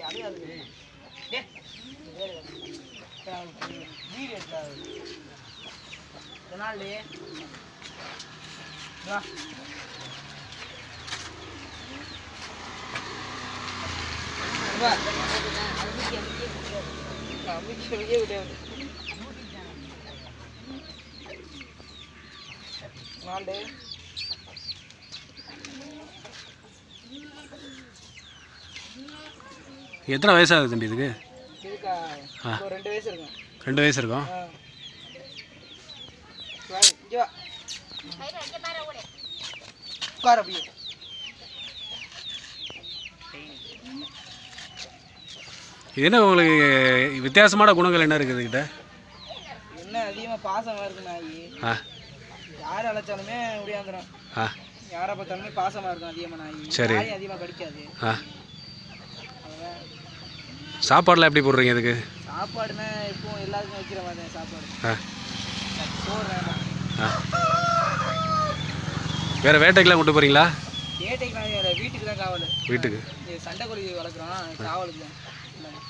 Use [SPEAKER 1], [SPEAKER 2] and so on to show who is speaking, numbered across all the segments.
[SPEAKER 1] கிடையாது டே வீடு எடுக்காது இதனாலே வா வா அமுக்கி வெளியே விடாது நாலு
[SPEAKER 2] எத்தனை வயசாகுது தம்பி இதுக்கு
[SPEAKER 1] இதுக்கா
[SPEAKER 2] ஆ.
[SPEAKER 1] ஒரு ரெண்டு வயசு இருக்கும்
[SPEAKER 2] ரெண்டு வயசு இருக்கும்
[SPEAKER 1] ஆ. வா, இங்க வா உட்கார அப்படியே
[SPEAKER 2] இது என்ன உங்களுக்கு வித்தியாசமான குணங்கள் என்ன இருக்குது இதுகிட்ட
[SPEAKER 1] என்ன அதிகமாக பாசமாக இருக்கு நாய்
[SPEAKER 2] ஆ
[SPEAKER 1] யார் அழைச்சாலுமே முடியாந்துடும்
[SPEAKER 2] ஆ
[SPEAKER 1] யாரை பார்த்தாலுமே பாசமாக இருக்கும் அதிகமாக நாய்
[SPEAKER 2] சரி.
[SPEAKER 1] நாய் அதிகமாக கடிக்காது
[SPEAKER 2] ஆ
[SPEAKER 1] அதான்
[SPEAKER 2] சாப்பாடெலாம் எப்படி போடுறீங்க இதுக்கு
[SPEAKER 1] சாப்பாடுனா இப்போ எல்லாருக்கும் வைக்கிற மாதிரி தான் சாப்பாடு
[SPEAKER 2] ஆ
[SPEAKER 1] சோறு வேணும்
[SPEAKER 2] ஆ வேறு வேட்டைக்கெலாம் கொண்டு போகிறீங்களா
[SPEAKER 1] வேட்டைக்கு நாய் வேற, வீட்டுக்கு தான் காவல்
[SPEAKER 2] வீட்டுக்கு
[SPEAKER 1] இது சண்டைக்கோழி வளர்க்குறோம் காவலுக்கு தான் இந்தாங்க.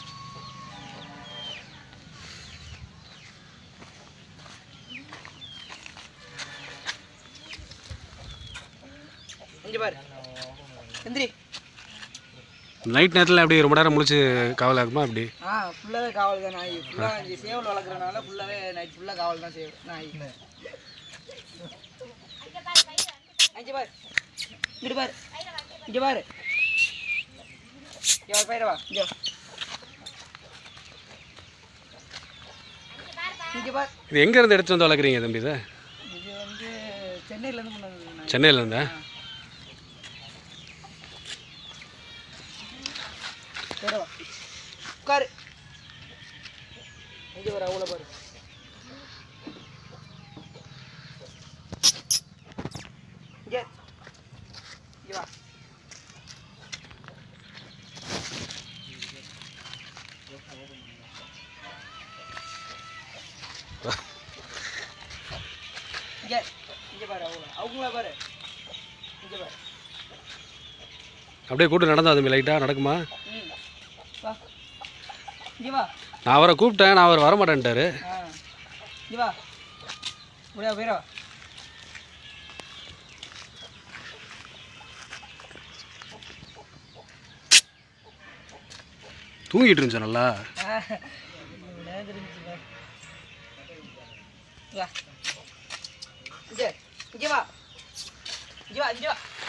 [SPEAKER 1] இங்க பாரு எந்திரி
[SPEAKER 2] நைட் நேரத்தில் எப்படி ரொம்ப நேரம் முழிச்சு காவலாக இருக்குமா அப்படி
[SPEAKER 1] ஆ ஃபுல்லாகவே காவல் தான் நாய் ஃபுல்லாக இங்கே சேவல் வளர்க்குறனால ஃபுல்லாகவே நைட் ஃபுல்லாக காவல் தான் சேவ் நாய் அங்கே பாரு இங்கிட்டு பாரு இங்கே பாரு இங்கே பயிரவா இங்கே இங்கே பாரு
[SPEAKER 2] இது எங்கேருந்து எடுத்துட்டு வந்து வளர்க்குறீங்க தம்பி இதை
[SPEAKER 1] இது வந்து சென்னையிலேருந்து கொண்டு வந்தது நாய்
[SPEAKER 2] சென்னையிலேருந்தா
[SPEAKER 1] பயிரவா உட்காரு இங்கே பாரு அவ்வளோ பாரு இங்கே இங்கே வா இங்கே இங்கே பாரு அவ்வளோ அவங்கள பாரு இங்கே பாரு
[SPEAKER 2] அப்படியே கூட்டு நடந்தா தம்பி லைட்டாக நடக்குமா
[SPEAKER 1] ம் வா இங்கே வா
[SPEAKER 2] நான் அவரை கூப்பிட்டேன் நான் அவர் வரமாட்டேன்ட்டாரு
[SPEAKER 1] ஆ இங்கே வா முடியா போயிடா
[SPEAKER 2] தூங்கிட்டு இருந்துச்சு நல்லா
[SPEAKER 1] இங்கே இங்கே வா இங்கே வா இங்கே வா